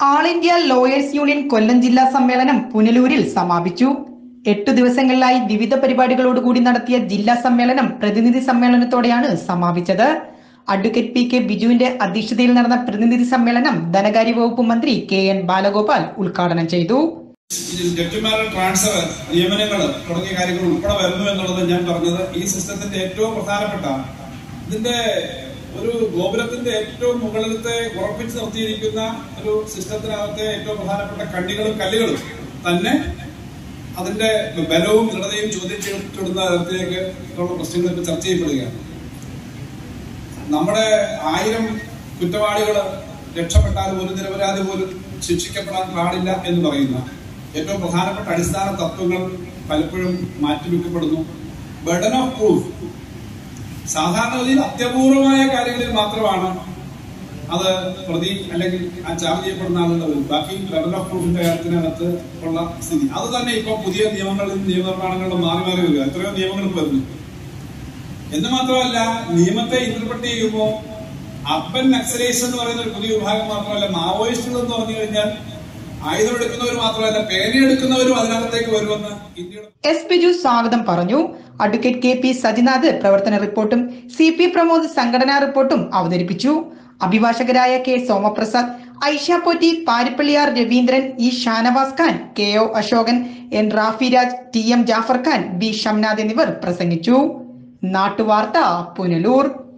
ആൾ India lawyers union Kollam ജില്ലാ സമ്മേളനം പുനലൂരിൽ സമാപിച്ചു എട്ടു ദിവസങ്ങളിലായി വിവിധ പരിപാടികളോടുകൂടി നടത്തിയ ജില്ലാ സമ്മേളനം പ്രതിനിധി സമ്മേളനത്തോടെയാണ് സമാപിച്ചത് അഡ്വക്കേറ്റ് പി കെ ബിജുവിന്റെ അധ്യക്ഷതയിൽ നടന്ന പ്രതിനിധി സമ്മേളനം ധനകാര്യ വകുപ്പ് മന്ത്രി കെ എൻ ബാലഗോപാൽ ഉദ്ഘാടനം ചെയ്തു ഇതിൽ ജഡ്ജിമാരുടെ ട്രാൻസ്ഫർ നിയമനങ്ങൾ തുടങ്ങിയ കാര്യങ്ങൾ ഉൾപ്പെടെ വരുന്നു എന്നുള്ളത് ഞാൻ പറഞ്ഞത് ഈ സിസ്റ്റത്തിന്റെ ഏറ്റവും പ്രധാനപ്പെട്ട ഇതിന്റെ ഒരു ഗോപുരത്തിന്റെ ഏറ്റവും മുകളിലത്തെ ഉറപ്പിച്ചു നിർത്തിയിരിക്കുന്ന ഒരു സിസ്റ്റത്തിനകത്തെ ഏറ്റവും പ്രധാനപ്പെട്ട കണ്ണികളും കല്ലുകളും തന്നെ അതിന്റെ ബലവും ദൃഢതയും ചോദ്യം ചെയ്യപ്പെടുന്ന തരത്തിലേക്ക് ഉള്ള പ്രശ്നങ്ങൾ ഇപ്പൊ ചർച്ച ചെയ്യപ്പെടുകയാണ് നമ്മുടെ ആയിരം കുറ്റവാളികൾ രക്ഷപ്പെട്ടാൽ ഒരു നിരപരാധി പോലും ശിക്ഷിക്കപ്പെടാൻ പാടില്ല എന്ന് പറയുന്ന ഏറ്റവും പ്രധാനപ്പെട്ട അടിസ്ഥാന തത്വങ്ങൾ പലപ്പോഴും മാറ്റിവെക്കപ്പെടുന്നു ബർഡൻ ഓഫ് പ്രൂഫ് സാധാരണഗതിയിൽ അത്യപൂർവമായ കാര്യങ്ങളിൽ മാത്രമാണ് അത് പ്രതി അല്ലെങ്കിൽ ആ ചാർജ് ചെയ്യപ്പെടുന്ന ആളുകൾ വരും ബാക്കി ബർഡൻ ഓഫ് പ്രൂഫിന്റെ കാര്യത്തിനകത്ത് ഉള്ള സ്ഥിതി അത് തന്നെ ഇപ്പൊ പുതിയ നിയമങ്ങളിലും നിയമനിർമ്മാണങ്ങളിലും മാറി മാറി വരിക എത്രയോ നിയമങ്ങൾ വരുന്നു എന്ന് മാത്രമല്ല നിയമത്തെ ഇന്റർപ്രറ്റ് ചെയ്യുമ്പോൾ അർബൻ നക്സലൈസ് എന്ന് പറയുന്ന ഒരു പുതിയ വിഭാഗം മാത്രമല്ല മാവോയിസ്റ്റുകൾ എന്ന് പറഞ്ഞു കഴിഞ്ഞാൽ ആയുധം എടുക്കുന്നവർ മാത്രമല്ല പേനയെടുക്കുന്നവരും അതിനകത്തേക്ക് വരുമെന്ന് ഇന്ത്യയുടെ എസ് ബിജു സ്വാഗതം പറഞ്ഞു അഡ്വക്കേറ്റ് കെ പി സജിനാഥ് പ്രവർത്തന റിപ്പോർട്ടും സി പി പ്രമോദ് സംഘടനാ റിപ്പോർട്ടും അവതരിപ്പിച്ചു അഭിഭാഷകരായ കെ സോമപ്രസാദ് ഐഷ പോറ്റി പാരിപ്പള്ളിയാർ Raveendran E Shanavas Khan K O Asokan N Rafi Raj T M Jafar Khan B Shamnath എന്നിവർ പ്രസംഗിച്ചു നാട്ടുവാർത്ത പുനലൂർ